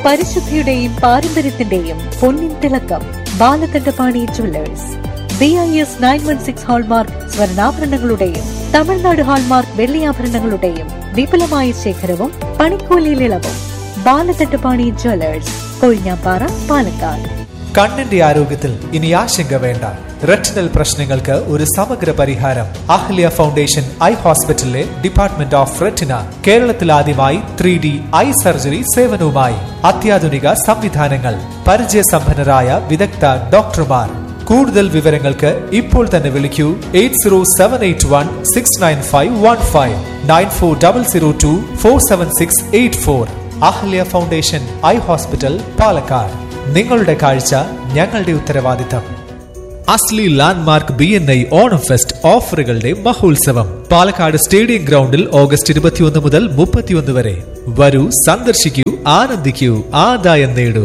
പരിശുദ്ധിയുടെയും പാരമ്പര്യത്തിന്റെയും പൊന്നിൻ തിളക്കം Balakandapani jewellers B I S nine one six hallmark സ്വർണ്ണാഭരണങ്ങളുടെയും തമിഴ്നാട് ഹാൾമാർക്ക് വെള്ളിയാഭരണങ്ങളുടെയും വിപുലമായ ശേഖരവും പണിക്കൂലിയിൽ ഇളവും ബാലകണ്ഠപാണി ജുവല്ലേഴ്സ് കൊഴിഞ്ഞാപ്പാറ പാലക്കാട് കണ്ണിന്റെ ആരോഗ്യത്തിൽ ഇനി ആശങ്ക വേണ്ട റെറ്റിനൽ പ്രശ്നങ്ങൾക്ക് ഒരു സമഗ്ര പരിഹാരം അഹ്ല്യ ഫൗണ്ടേഷൻ ഐ ഹോസ്പിറ്റലിലെ ഡിപ്പാർട്ട്മെന്റ് ഓഫ് റെറ്റിന കേരളത്തിൽ ആദ്യമായി ത്രീ ഡി ഐ സർജറി സേവനവുമായി അത്യാധുനിക സംവിധാനങ്ങൾ പരിചയസമ്പന്നരായ വിദഗ്ധ ഡോക്ടർമാർ കൂടുതൽ വിവരങ്ങൾക്ക് ഇപ്പോൾ തന്നെ വിളിക്കൂ eight zero seven eight one six nine five one five nine four double zero two four seven six eight four Ahalya foundation eye hospital Palakkad നിങ്ങളുടെ കാഴ്ച ഞങ്ങളുടെ ഉത്തരവാദിത്തം അസ്ലി landmark B N I Onam fest ഓഫറുകളുടെ മഹോത്സവം പാലക്കാട് സ്റ്റേഡിയം ഗ്രൗണ്ടിൽ ഓഗസ്റ്റ് ഇരുപത്തിയൊന്ന് മുതൽ മുപ്പത്തിയൊന്ന് വരെ വരൂ സന്ദർശിക്കൂ ആനന്ദിക്കൂ ആദായം നേടൂ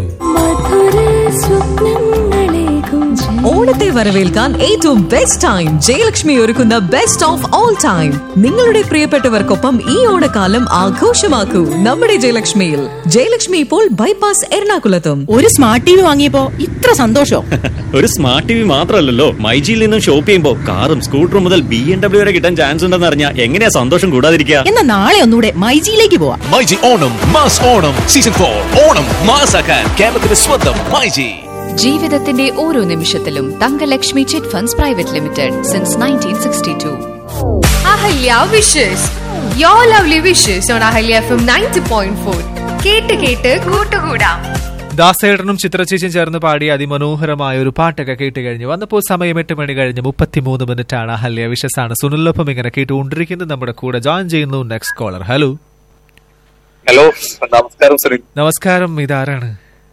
ഓണത്തെ വരവേൽക്കാൻ ഏറ്റവും ബെസ്റ്റ് ടൈം ജയലക്ഷ്മി ഒരുക്കുന്ന ബെസ്റ്റ് ഓഫ് ഓൾ ടൈം നിങ്ങളുടെ പ്രിയപ്പെട്ടവർക്കൊപ്പം ഈ ഓണക്കാലം ആഘോഷമാക്കൂ നമ്മുടെ ജയലക്ഷ്മിയിൽ ജയലക്ഷ്മി ഇപ്പോൾ ബൈപ്പാസ് എറണാകുളത്തും ഒരു സ്മാർട്ട് ടി വി വാങ്ങിയപ്പോ ഇത്ര സന്തോഷം ഒരു സ്മാർട്ട് ടി വി മാത്രമല്ലല്ലോ മൈജിയിൽ നിന്നും ഷോപ്പ് ചെയ്യുമ്പോൾ കാറും സ്കൂട്ടറും മുതൽ ബി എം ഡബ്ല്യു വരെ കിട്ടാൻ ചാൻസ് ഉണ്ടെന്ന് അറിഞ്ഞാൽ എങ്ങനെയാ സന്തോഷം കൂടാതിരിക്കുക എന്നാ നാളെ ഒന്നുകൂടെ മൈജിയിലേക്ക് പോവാം myG Onam mass Onam season for Onam മാസാക്കാൻ കേരളത്തിന്റെ സ്വന്തം മൈജി ജീവിതത്തിന്റെ ഓരോ നിമിഷത്തിലും Thankalakshmi chit funds private limited since nineteen sixty two Ahalya wishes your lovely wishes on Ahalya F M ninety point four കേട്ട് കേട്ട് കൂട്ടുകൂടാം ദാസേട്ടനും ചിത്രചേച്ചിയും ചേർന്ന് പാടിയ അതിമനോഹരമായ ഒരു പാട്ടൊക്കെ കേട്ട് കഴിഞ്ഞു വന്നപ്പോൾ സമയം എട്ട് മണി കഴിഞ്ഞ് മുപ്പത്തിമൂന്ന് മിനിറ്റ് ആണ് അഹല്യ വിശസാണ് സുനിലൊപ്പം ഇങ്ങനെ കേട്ടുകൊണ്ടിരിക്കുന്നത് നമ്മുടെ കൂടെ ജോയിൻ ചെയ്യുന്നു നെക്സ്റ്റ് കോളർ ഹലോ ഹലോ നമസ്കാരം സുനിൽ നമസ്കാരം ഇതാരാണ്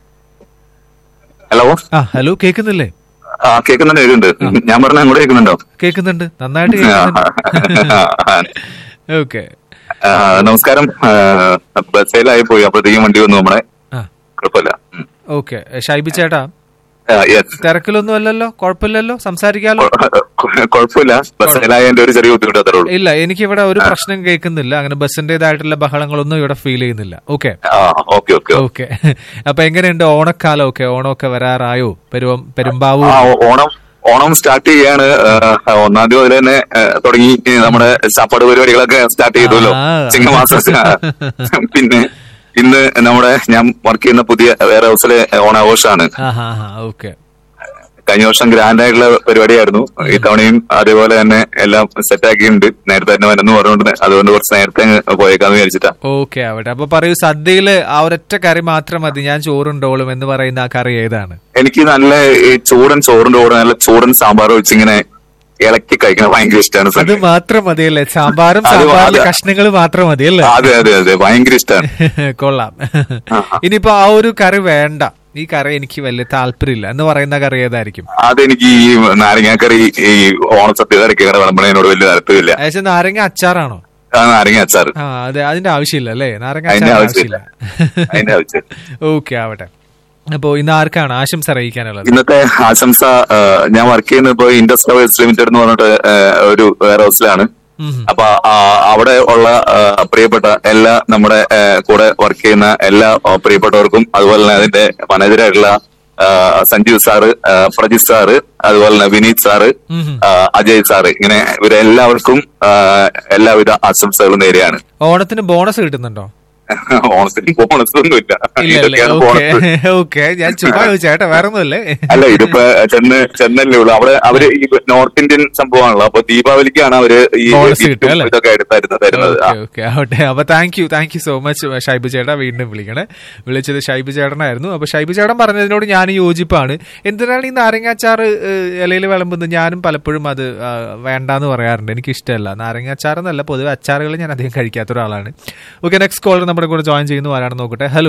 ഹലോ ആ ഹലോ കേൾക്കുന്നില്ലേ ആ കേൾക്കുന്നുണ്ട് കേൾക്കുന്നുണ്ട് ഞാൻ പറഞ്ഞ അങ്ങോട്ട് കേൾക്കുന്നുണ്ടോ കേൾക്കുന്നുണ്ട് നന്നായിട്ട് കേൾക്കുന്നുണ്ട് ഓക്കെ ആ, നമസ്കാരം ആ, ബസ്സിലായി പോയി അപ്പോഴത്തേക്കും വണ്ടി വന്നു നമ്മളെ ആ കുഴപ്പമില്ല ഉം. ഓക്കെ ഷൈബി ചേട്ടാ ആ, yes. തിരക്കിലൊന്നും അല്ലല്ലോ കുഴപ്പമില്ലല്ലോ സംസാരിക്കാലോ കൊ- കുഴപ്പമില്ല ബസ്സിലായതിന്റെ ഒരു ചെറിയ ബുദ്ധിമുട്ട് അത്രേ ഉള്ളൂ ഇല്ല എനിക്ക് ഇവിടെ ഒരു പ്രശ്നം കേൾക്കുന്നില്ല അങ്ങനെ ബസ്സിന്റേതായിട്ടുള്ള ബഹളങ്ങളൊന്നും ഇവിടെ ഫീൽ ചെയ്യുന്നില്ല ഓക്കെ ആ ഓക്കെ ഓക്കെ ഓക്കെ അപ്പൊ എങ്ങനെയുണ്ട് ഓണക്കാലം ഒക്കെ ഓണമൊക്കെ വരാറായോ പെരുവം പെരുമ്പാവൂർ ആ ഓ- ഓണം ഓണം സ്റ്റാർട്ട് ചെയ്യാണ് ആ, ഒന്നാം തീയതി മുതൽ തന്നെ ആ, തുടങ്ങി ഈ നമ്മുടെ ചാപ്പാട് പരിപാടികളൊക്കെ സ്റ്റാർട്ട് ചെയ്തല്ലോ ആ. ചിങ്ങമാസം പിന്നെ ഇന്ന് നമ്മുടെ ഞാൻ വർക്ക് ചെയ്യുന്ന പുതിയ വേറെ ഹൗസിലെ ഓണാഘോഷമാണ് ആ ഹാ ഹാ ഓക്കെ കഴിഞ്ഞ വർഷം ഗ്രാൻഡ് ആയിട്ടുള്ള പരിപാടിയായിരുന്നു ഇത്തവണയും അതേപോലെ തന്നെ എല്ലാം സെറ്റ് ആക്കിയിട്ടുണ്ട് നേരത്തെ തന്നെ വരുന്നു പറഞ്ഞുകൊണ്ട് അതുകൊണ്ട് കുറച്ച് നേരത്തെ അങ്ങ് പോയേക്കാന്ന് വിചാരിച്ചിട്ടാ ഓക്കെ ആവട്ടെ അപ്പൊ പറയൂ സദ്യയില് ആ ഒരൊറ്റ കറി മാത്രം മതി ഞാൻ ചോറുണ്ടോളും എന്ന് പറയുന്ന ആ കറി ഏതാണ് എനിക്ക് നല്ല ഈ ചൂടൻ ചോറിന്റെ കൂടെ നല്ല ചൂടൻ സാമ്പാർ വെച്ചിങ്ങനെ ഇളക്കി കഴിക്കണത് ഭയങ്കര ഇഷ്ടമാണ് അത് മാത്രം മതിയല്ലേ സാമ്പാറും അത് സാമ്പാറിലെ അത് കഷ്ണങ്ങൾ മാത്രം മതിയല്ലേ അതെ അതെ അതെ ഭയങ്കര ഇഷ്ടമാണ് കൊള്ളാം ഇനിയിപ്പോ ആ ഒരു കറി വേണ്ട ഈ കറി എനിക്ക് വലിയ താല്പര്യമില്ല എന്ന് പറയുന്ന കറി ഏതായിരിക്കും അതെനിക്ക് ഈ നാരങ്ങാക്കറി ഈ ഓണസദ്യ ഇറക്കിയാണ് വിളമ്പണതിനോട് വലിയ താല്പര്യമില്ല ഏകദേശം നാരങ്ങ അച്ചാറാണോ ആ നാരങ്ങ അച്ചാർ ആ അതെ അതിന്റെ ആവശ്യമില്ല അല്ലേ നാരങ്ങ അതിന്റെ അച്ചാർ ആവശ്യമില്ല ആവശ്യമില്ല അതിന്റെ ആവശ്യം ഓക്കെ ആവട്ടെ അപ്പോ ഇന്ന് ആർക്കാണ് ആശംസ അറിയിക്കാനുള്ളത് ഇന്നത്തെ ആശംസ ആ, ഞാൻ വർക്ക് ചെയ്യുന്നത് ഇപ്പൊ ഇൻഡസ് ഫ്ലവേഴ്സ് ലിമിറ്റഡ് എന്ന് പറഞ്ഞിട്ട് ആ, ഒരു വെയർ ഹൗസിലാണ് ഉം. അപ്പൊ ആ, അവിടെ ഉള്ള ആ, പ്രിയപ്പെട്ട എല്ലാ നമ്മുടെ ആ, കൂടെ വർക്ക് ചെയ്യുന്ന എല്ലാ ആ, പ്രിയപ്പെട്ടവർക്കും അതുപോലെ തന്നെ അതിന്റെ മാനേജറായിട്ടുള്ള ആ, സഞ്ജീവ് സാറ് ആ, പ്രജിത് സാറ് അതുപോലെ തന്നെ വിനീത് സാറ് ഉം. ആ, അജയ് സാറ് ഇങ്ങനെ ഇവരെല്ലാവർക്കും ആ, എല്ലാവിധ ആശംസകളും നേരെയാണ് ഓണത്തിന് ബോണസ് കിട്ടുന്നുണ്ടോ ഓണത്തിന് ബോണസ് ഒന്നുമില്ല ഇല്ല അല്ലേ ഇതൊക്കെയാണ് ഓക്കെ ബോണസ് ഓക്കെ ഞാൻ ചുമ്മാ ചോദിച്ചേട്ടാ വേറെ ഒന്നുമല്ലേ അല്ല ഇതിപ്പോ ചെന്ന് ചെന്നല്ലേ ഉള്ളൂ അവിടെ അവര് ഈ നോർത്ത് ഇന്ത്യൻ സംഭവമാണല്ലോ അപ്പൊ ദീപാവലിക്കാണ് അവര് ഈ Bonus ഗിഫ്റ്റും കിട്ടും അല്ലേ? ഇതൊക്കെ എടുത്തായിരുന്നു തരുന്നത് ആ. ഓക്കെ ഓക്കെ ആവട്ടെ അപ്പൊ thank you thank you so much Shaib ചേട്ടാ വീണ്ടും വിളിക്കണേ വിളിച്ചത് ഷൈബ് ചേട്ടനായിരുന്നു അപ്പൊ ഷൈബ് ചേട്ടൻ പറഞ്ഞതിനോട് ഞാൻ യോജിപ്പാണ് എന്തിനാണ് ഈ നാരങ്ങാച്ചാറ് ഇലയിൽ വിളമ്പുന്നത് ഞാനും പലപ്പോഴും അത് ആ, വേണ്ടാന്ന് പറയാറുണ്ട് എനിക്ക് ഇഷ്ടമല്ല നാരങ്ങാച്ചാർ എന്നല്ല പൊതുവെ അച്ചാറുകൾ ഞാൻ അധികം കഴിക്കാത്ത ഒരാളാണ് ഓക്കെ നെക്സ്റ്റ് കോളർ നമ്മുടെ കൂടെ ജോയിൻ ചെയ്യുന്നു ആരാണ് നോക്കട്ടെ ഹലോ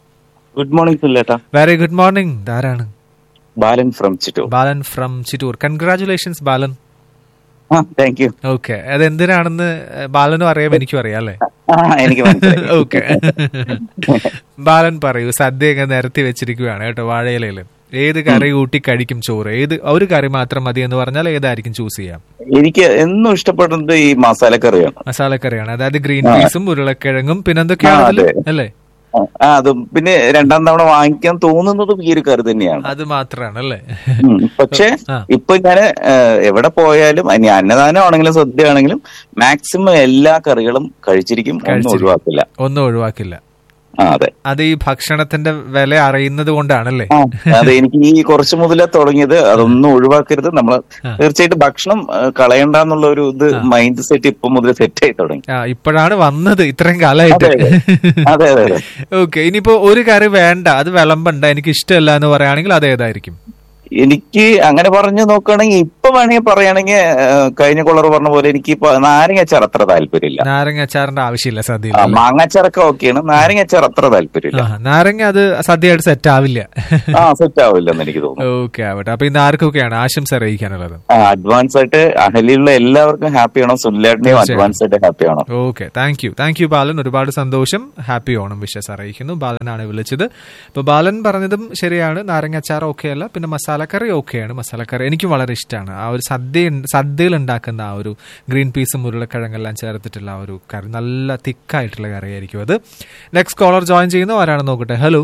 ഗുഡ് മോർണിംഗ് സുല്ലേട്ടാ വെരി ഗുഡ് മോർണിംഗ് ധാരാണ് Balan from Chittur Balan from Chittur congratulations Balan ആ താങ്ക് യു ഓക്കെ അത് എന്തിനാണെന്ന് ബാലനും അറിയാം എനിക്കും അറിയാം അല്ലേ ആ എനിക്ക് മനസ്സിലായി ഓക്കെ ബാലൻ പറയൂ സദ്യയൊക്കെ നിരത്തി വെച്ചിരിക്കുകയാണ് കേട്ടോ വാഴയിലയില് ഏത് കറി കൂട്ടി കഴിക്കും ചോറ് ഏത് ഒരു കറി മാത്രം മതി എന്ന് പറഞ്ഞാൽ ഏതായിരിക്കും ചൂസ് ചെയ്യാം എനിക്ക് എന്നും ഇഷ്ടപ്പെടുന്നത് ഈ മസാലക്കറിയാണ് മസാലക്കറിയാണ് അതായത് ഗ്രീൻ ആ. പീസും ഉരുളക്കിഴങ്ങും പിന്നെന്തൊക്കെയാണ് ആ, അതില്? അതെ. അല്ലേ ആ അതും പിന്നെ രണ്ടാം തവണ വാങ്ങിക്കാൻ തോന്നുന്നതും ഈ ഒരു കറി തന്നെയാണ് അത് മാത്രമാണ് അല്ലേ ഉം. പക്ഷെ ആ. ഇപ്പൊ ഞാൻ എവിടെ പോയാലും ഇനി അന്നദാനം ആണെങ്കിലും സദ്യ ആണെങ്കിലും മാക്സിമം എല്ലാ കറികളും കഴിച്ചിരിക്കും ഒന്നും കഴിച്ചിരിക്കും. ഒഴിവാക്കില്ല ഒന്നും ഒഴിവാക്കില്ല ആ അതെ അത് ഈ ഭക്ഷണത്തിന്റെ വില അറിയുന്നത് കൊണ്ടാണല്ലേ ആ, അതെ എനിക്ക് ഈ കുറച്ചു മുതലേ തുടങ്ങിയത് അതൊന്നും ഒഴിവാക്കരുത് നമ്മൾ തീർച്ചയായിട്ടും ഭക്ഷണം ആ, കളയണ്ട എന്നുള്ള ഒരു ഇത് മൈൻഡ് സെറ്റ് ഇപ്പൊ മുതൽ സെറ്റ് ആയി തുടങ്ങി ആ ഇപ്പോഴാണ് വന്നത് ഇത്രയും കാലമായിട്ട് അതെ, അതെ അതെ അതെ ഓക്കെ ഇനിയിപ്പോ ഒരു കറി വേണ്ട അത് വിളമ്പണ്ട എനിക്ക് ഇഷ്ടമല്ല എന്ന് പറയുകയാണെങ്കിൽ അത് ഏതായിരിക്കും എനിക്ക് അങ്ങനെ പറഞ്ഞു നോക്കുകയാണെങ്കിൽ ഇപ്പൊ വേണമെങ്കിൽ പറയുകയാണെങ്കിൽ ആ, കഴിഞ്ഞ കൊള്ളർ പറഞ്ഞ പോലെ എനിക്ക് ഇപ്പൊ നാരങ്ങച്ചാർ അത്ര താല്പര്യമില്ല നാരങ്ങ അച്ചാറിന്റെ ആവശ്യമില്ല ആ, സദ്യയിൽ മാങ്ങാച്ചാറൊക്കെ ഓക്കെയാണ് നാരങ്ങച്ചാർ അത്ര താല്പര്യമില്ല ആ, നാരങ്ങ അത് സദ്യയായിട്ട് സെറ്റ് ആവില്ല ആ സെറ്റ് ആവില്ലെന്ന് എനിക്ക് തോന്നുന്നു ഓക്കെ ആവട്ടെ അപ്പൊ ഇന്ന് ആർക്കൊക്കെയാണ് ആശംസ അറിയിക്കാനുള്ളത് അഡ്വാൻസ് ആയിട്ട് അഹലിയുള്ള എല്ലാവർക്കും ഹാപ്പി ആണോ സുനിലേട്ടനെയും തീർച്ചയായും. അഡ്വാൻസ് ആയിട്ട് ഹാപ്പി ആണോ okay thank you thank you Balan ഒരുപാട് സന്തോഷം ഹാപ്പി ഓണം വിഷസ് അറിയിക്കുന്നു ബാലനാണ് വിളിച്ചത് ഇപ്പൊ ബാലൻ പറഞ്ഞതും ശരിയാണ് നാരങ്ങാച്ചാർ ഓക്കെ അല്ല പിന്നെ മസാലക്കറി ഓക്കെയാണ് മസാലക്കറി എനിക്കും വളരെ ഇഷ്ടമാണ് ആ ഒരു സദ്യ സദ്യയിൽ ഉണ്ടാക്കുന്ന ആ ഒരു ഗ്രീൻ പീസും ഉരുളക്കിഴങ്ങെല്ലാം ചേർത്തിട്ടുള്ള ആ ഒരു കറി നല്ല തിക്കായിട്ടുള്ള കറിയായിരിക്കും അത് നെക്സ്റ്റ് കോളർ ജോയിൻ ചെയ്യുന്ന ആരാണ് നോക്കട്ടെ hello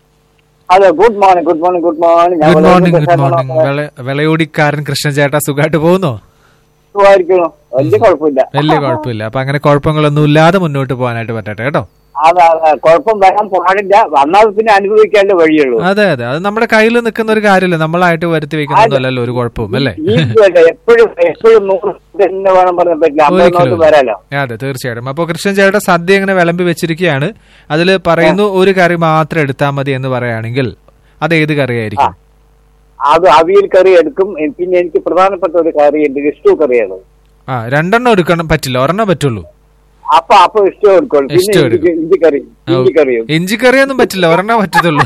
hello good morning good morning good morning good morning good morning വിളയോടിക്കാരൻ കൃഷ്ണൻ ചേട്ടാ സുഖമായിട്ട് പോകുന്നോ സുഖമായിരിക്കുന്നു വലിയ കുഴപ്പമില്ല വലിയ കുഴപ്പമില്ല അപ്പൊ അങ്ങനെ കുഴപ്പങ്ങളൊന്നും ഇല്ലാതെ മുന്നോട്ട് പോകാനായിട്ട് പറ്റട്ടെ കേട്ടോ അതെ അതെ കുഴപ്പം വരാൻ പാടില്ല വന്നാൽ പിന്നെ അനുഭവിക്കാണ്ട് വഴിയുള്ളൂ അതെ അതെ അത് നമ്മുടെ കയ്യിൽ നിൽക്കുന്ന ഒരു കാര്യമല്ല നമ്മളായിട്ട് വരുത്തി വെക്കുന്നതല്ലോ ഒരു കുഴപ്പവും അല്ലേ ജീവിതമല്ലേ എപ്പോഴും എപ്പോഴും നൂറ് തന്നെ വേണം പറയാൻ പറ്റില്ല അമ്പത് ഒരിക്കലും വരാലോ അതെ തീർച്ചയായിട്ടും അപ്പൊ കൃഷ്ണൻ ചേട്ടൻ സദ്യ ഇങ്ങനെ വിളമ്പി വെച്ചിരിക്കുകയാണ് അതിൽ പറയുന്നു ഒരു കറി മാത്രം എടുത്താൽ മതി എന്ന് പറയുകയാണെങ്കിൽ അത് ഏത് കറിയായിരിക്കും അത് അവിയൽ കറി എടുക്കും എ- പിന്നെ എനിക്ക് പ്രധാനപ്പെട്ട ഒരു കറി ഉണ്ട് ഇഷ്ടു കറിയാണ് ആ രണ്ടെണ്ണം എടുക്കണം പറ്റില്ല ഒരെണ്ണം പറ്റുള്ളൂ അപ്പൊ അപ്പൊ ഇഷ്ടം എടുക്കുള്ളൂ പിന്നെ ഇഷ്ടം ഇഞ്ചി ഇഞ്ചി കറി ഇഞ്ചി കറിയും ഇഞ്ചിക്കറിയൊന്നും പറ്റില്ല ഒരെണ്ണം പറ്റത്തുള്ളൂ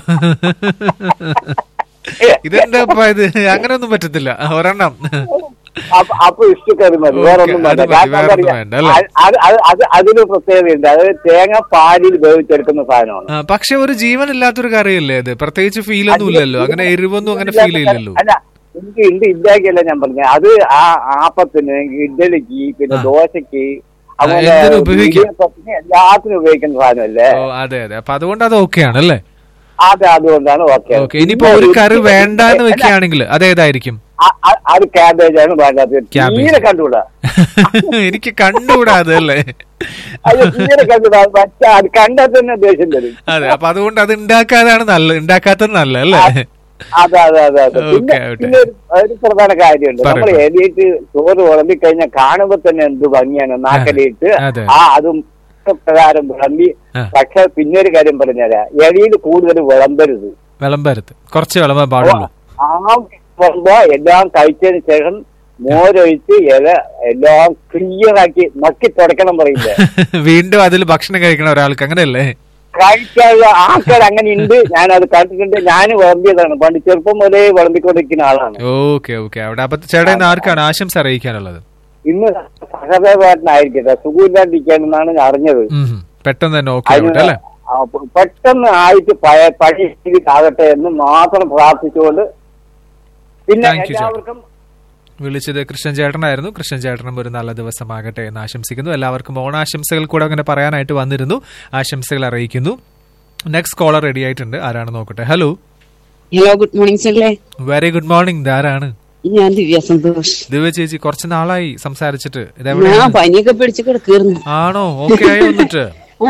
ഇതെന്താ ഇപ്പൊ ഇത് അങ്ങനെയൊന്നും പറ്റത്തില്ല ഒരെണ്ണം അപ്പൊ അപ്പൊ ഇഷ്ടു കറി മതി ഓക്കേ, വേറെ ഒന്നും അത് വേണ്ട മതി, കാരണം വേറെ ഒന്നും എന്താ വേണ്ട, അല്ലേ? അറിയാ- അത് അത് അത് അതിനൊരു പ്രത്യേകതയുണ്ട് അത് തേങ്ങ പാലിൽ വേവിച്ചെടുക്കുന്ന സാധനമാണ് ആ, പക്ഷെ ഒരു ജീവൻ ഇല്ലാത്തൊരു കറിയല്ലേ ഇത് പ്രത്യേകിച്ച് ഫീൽ ഒന്നും ഇല്ലല്ലോ അങ്ങനെ എരിവൊന്നും അങ്ങനെ ഫീൽ ചെയ്യില്ലല്ലോ അല്ല എനിക്ക് ഉണ്ട് ഇല്ലാക്കിയല്ല ഞാൻ പറഞ്ഞത് അത് ആ ആപ്പത്തിന് ഇഡ്ഡലിക്ക് പിന്നെ ദോശക്ക് അങ്ങനെ എന്തിനും ഉപയോഗിക്കാം. ഇടിയപ്പത്തിന് എല്ലാത്തിനും ഉപയോഗിക്കുന്ന സാധനമല്ലേ ഓ അതെ അതെ അപ്പൊ അതുകൊണ്ട് അത് ഓക്കെ ആണ് അല്ലേ അത് അതുകൊണ്ടാണ് ഓക്കെ ഓക്കെ ഇനിയിപ്പോ ഒരു കറി വേണ്ട എന്ന് വെക്കുകയാണെങ്കിൽ അതേതായിരിക്കും അത് ക്യാബേജ് ആണ് വേണ്ടത് Cabbage. തീരെ കണ്ടുകൂടാ എനിക്ക് കണ്ടുകൂടാ അത് അല്ലേ അത് തീരെ കണ്ടുകൂടാ പക്ഷെ അത് കണ്ടാൽ തന്നെ ദേഷ്യം തരും അതെ അപ്പൊ അതുകൊണ്ട് അത് ഉണ്ടാക്കാതാണ് നല്ലത് ഉണ്ടാക്കാത്തത് നല്ല അല്ലേ അതെ അതെ അതെ അതെ പിന്നെ ഓക്കേ, ഓക്കേ. പിന്നെ ഒരു- ഒരു പ്രധാന കാര്യമുണ്ട് പറയൂ, നമ്മൾ പറയൂ. എലിയിട്ട് ചോറ് വിളമ്പി കഴിഞ്ഞാൽ കാണുമ്പോ തന്നെ എന്ത് ഭംഗിയാണ് നാക്കലിയിട്ട് അതെ. ആ അതും പ്രകാരം വിളമ്പി ആ. പക്ഷെ പിന്നെ ഒരു കാര്യം പറഞ്ഞുതരാം എലിയിൽ കൂടുതൽ വിളമ്പരുത് വിളമ്പരുത് കുറച്ച് വിളമ്പാൻ പാടുള്ളൂ ആ വിളമ്പോ എല്ലാം കഴിച്ചതിന് ശേഷം മോരൊഴിച്ച് ഇല എല്ലാം ക്ലിയർ ആക്കി നക്കി തുടക്കണം പറയില്ലേ വീണ്ടും അതിൽ ഭക്ഷണം കഴിക്കണ ഒരാൾക്ക് അങ്ങനെയല്ലേ കഴിക്കാനുള്ള ആൾക്കാർ അങ്ങനെ ഉണ്ട് ഞാൻ അത് കണ്ടിട്ടുണ്ട് ഞാൻ വിളമ്പിയതാണ് പണ്ട് ചെറുപ്പം മുതലേ വിളമ്പിക്കൊണ്ടിരിക്കുന്ന ആളാണ് ഓക്കെ ഓക്കെ അവിടെ അപ്പൊ ചേട്ടാ ഇന്ന് ആർക്കാണ് ആശംസ അറിയിക്കാനുള്ളത് ഇന്ന് സഹദേവേട്ടനായിരിക്കട്ടെ സുഖമില്ലാണ്ടിരിക്കാനെന്നാണ് ഞാൻ അറിഞ്ഞത് ഉം, ഉം. പെട്ടെന്ന് തന്നെ ഓക്കെ അതിന് ആവട്ടെ അല്ലേ ആ, പ- പെട്ടെന്ന് ആയിട്ട് പഴയ പഴയ രീതിയിലാകട്ടെ എന്ന് മാത്രം പ്രാർത്ഥിച്ചുകൊണ്ട് പിന്നെ Thank you, ചേട്ടാ. എല്ലാവർക്കും വിളിച്ചത് കൃഷ്ണൻ ചേട്ടനായിരുന്നു കൃഷ്ണൻ ചേട്ടനും ഒരു നല്ല ദിവസമാകട്ടെ എന്ന് ആശംസിക്കുന്നു എല്ലാവർക്കും ഓണാശംസകൾ കൂടെ അങ്ങനെ പറയാനായിട്ട് വന്നിരുന്നു ആശംസകൾ അറിയിക്കുന്നു നെക്സ്റ്റ് കോളർ റെഡി ആയിട്ടുണ്ട് ആരാണ് നോക്കട്ടെ ഹലോ ഹലോ ഗുഡ് മോർണിംഗ് സല്ലേ വെരി ഗുഡ് മോർണിംഗ് ഇതാരാണ് ഞാൻ ദിവ്യ സന്തോഷ് ദിവ്യ ചേച്ചി കുറച്ച് നാളായി സംസാരിച്ചിട്ട് ഞാൻ ഇതെവിടെയാണ് പനിയൊക്കെ പിടിച്ച് കിടക്കുന്നു ആണോ ഓക്കെ ആയി വന്നിട്ട്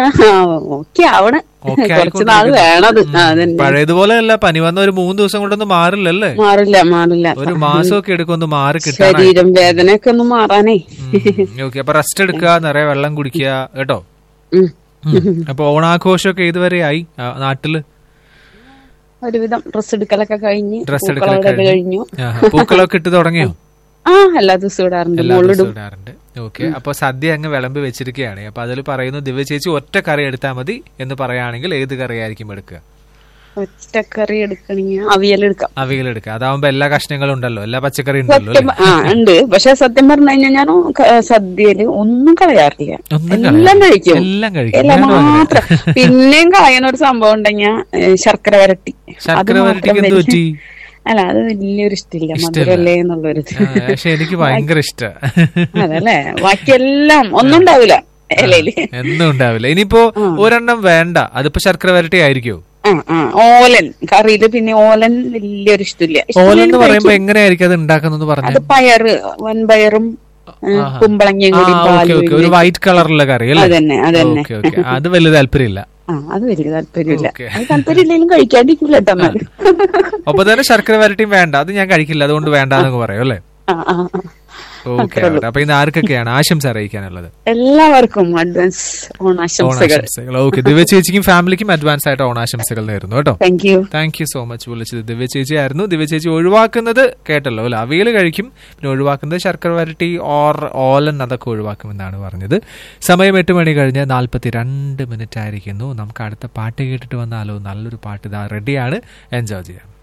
ഓക്കെ ആവണ ഓക്കെ കുറച്ച് നാൾ വേണത് ആ, അതന്നെ പഴയതുപോലെ അല്ല പനി വന്ന ഒരു മൂന്ന് ദിവസം കൊണ്ടൊന്നും മാറില്ലല്ലേ മാറില്ല മാറില്ല ഒരു മാസമൊക്കെ എടുക്കും ഒന്ന് മാറി കിട്ടാനായി ശരീരം വേദനയൊക്കെ ഒന്ന് മാറാനേ ഓക്കെ അപ്പൊ റെസ്റ്റ് എടുക്കുക നിറയെ വെള്ളം കുടിക്കുക കേട്ടോ ഉം. ഉം. അപ്പൊ ഓണാഘോഷമൊക്കെ ഇതുവരെ ആയി ആ, നാട്ടില് ഒരുവിധം ഡ്രസ് എടുക്കലൊക്കെ കഴിഞ്ഞ് ഡ്രസ് പൂക്കളമൊക്കെ എടുക്കലൊക്കെ കഴിഞ്ഞു ആഹാ. പൂക്കളൊക്കെ ഇട്ട് തുടങ്ങിയോ ആ എല്ലാ ദിവസവും ഇടാറുണ്ട് എല്ലാ മുകളിടും ദിവസവും ഇടാറുണ്ട് ഓക്കെ അപ്പൊ സദ്യ അങ്ങ് വിളമ്പി വെച്ചിരിക്കുകയാണ് അപ്പൊ അതിൽ പറയുന്നു ദിവ്യ ചേച്ചി ഒറ്റ കറി എടുത്താൽ മതി എന്ന് പറയുകയാണെങ്കിൽ ഏത് കറിയായിരിക്കും എടുക്കുക ഒറ്റക്കറി എടുക്കണെങ്കിൽ അവിയൽ എടുക്കാം അവിയൽ എടുക്കുക അതാവുമ്പോ എല്ലാ കഷ്ണങ്ങളും ഉണ്ടല്ലോ എല്ലാ പച്ചക്കറി ഉണ്ടല്ലോ സത്യം അല്ലേ ആ ഉണ്ട് പക്ഷെ സത്യം പറഞ്ഞു കഴിഞ്ഞാൽ ഞാൻ ക- സദ്യയില് ഒന്നും കളയാറില്ല ഒന്നും എല്ലാം കളയാറില്ല. കഴിക്കും എല്ലാം കഴിക്കും. എല്ലാം ഞാനും അങ്ങനെ. മാത്രം പിന്നെയും കളയുന്ന ഒരു സംഭവം ഉണ്ടെങ്കിൽ ശർക്കര വരട്ടി ശർക്കര അത് വരട്ടിക്ക് മാത്രം എന്ത് വലിയ- പറ്റി അല്ല അത് വലിയൊരു ഇഷ്ടമില്ല ഇഷ്ടമില്ല. മധുരല്ലേ എന്നുള്ളൊരു ആ, പക്ഷെ എനിക്ക് ഭയങ്കര ഇഷ്ട അതല്ലേ ബാക്കിയെല്ലാം ഒന്നും ഉണ്ടാവില്ല ഇലയില് എന്നും ഉണ്ടാവില്ല ഇനിയിപ്പോ ഒരെണ്ണം വേണ്ട അതിപ്പോ ശർക്കര വരട്ടി ആയിരിക്കോ ആ ആ ഓലൻ കറിയില് പിന്നെ ഓലൻ വലിയൊരു ഇഷ്ടമില്ല ഓലൻ ഇഷ്ടമില്ലെങ്കിൽ എന്ന് പറയുമ്പോ കഴിക്കും. എങ്ങനെയായിരിക്കും അത് ഉണ്ടാക്കുന്നത് പറഞ്ഞു അത് പയറ് വൻപയറും ഏ, ആഹാ. കുമ്പളങ്ങയും ആ കൂടി ഓക്കെ പാലും ഓക്കെ ഒരു ഇങ്ങനെ. വൈറ്റ് കളറുള്ള കറി അല്ലേ അതന്നെ അതന്നെ ഓക്കെ ഓക്കെ അത് വലിയ താല്പര്യമില്ല ആ അത് വലിയ താല്പര്യമില്ല ഓക്കെ. അത് താല്പര്യമില്ലെങ്കിലും കഴിക്കാണ്ടിരിക്കില്ല കേട്ടോ എന്നാലും അപ്പൊ തന്നെ ശർക്കര വരട്ടിയും വേണ്ട അത് ഞാൻ കഴിക്കില്ല അതുകൊണ്ട് വേണ്ട എന്നൊക്കെ പറയും അല്ലേ ആ ആ ആ. ഓക്കെ അപ്പൊ ഇന്ന് ആർക്കൊക്കെയാണ് ആശംസ അറിയിക്കാനുള്ളത് എല്ലാവർക്കും അഡ്വാൻസ് ഓണാശംസകൾ ഓണാശംസകൾ ഓക്കെ ദിവ്യ ചേച്ചിക്കും ഫാമിലിക്കും അഡ്വാൻസ് ആയിട്ട് ഓണാശംസകൾ നേരുന്നു കേട്ടോ thank you thank you so much വിളിച്ചത് ദിവ്യ ചേച്ചി ആയിരുന്നു ദിവ്യ ചേച്ചി ഒഴിവാക്കുന്നത് കേട്ടല്ലോ അല്ലെ അവിയൽ കഴിക്കും പിന്നെ ഒഴിവാക്കുന്നത് ശർക്കര വരട്ടി ഓർ ഓലൻ അതൊക്കെ ഒഴിവാക്കുമെന്നാണ് പറഞ്ഞത് സമയം എട്ട് മണി കഴിഞ്ഞ് നാൽപ്പത്തി രണ്ട് മിനിറ്റ് ആയിരിക്കുന്നു നമുക്ക് അടുത്ത പാട്ട് കേട്ടിട്ട് വന്നാലോ നല്ലൊരു പാട്ട് ഇതാ റെഡിയാണ് എൻജോയ് ചെയ്യാം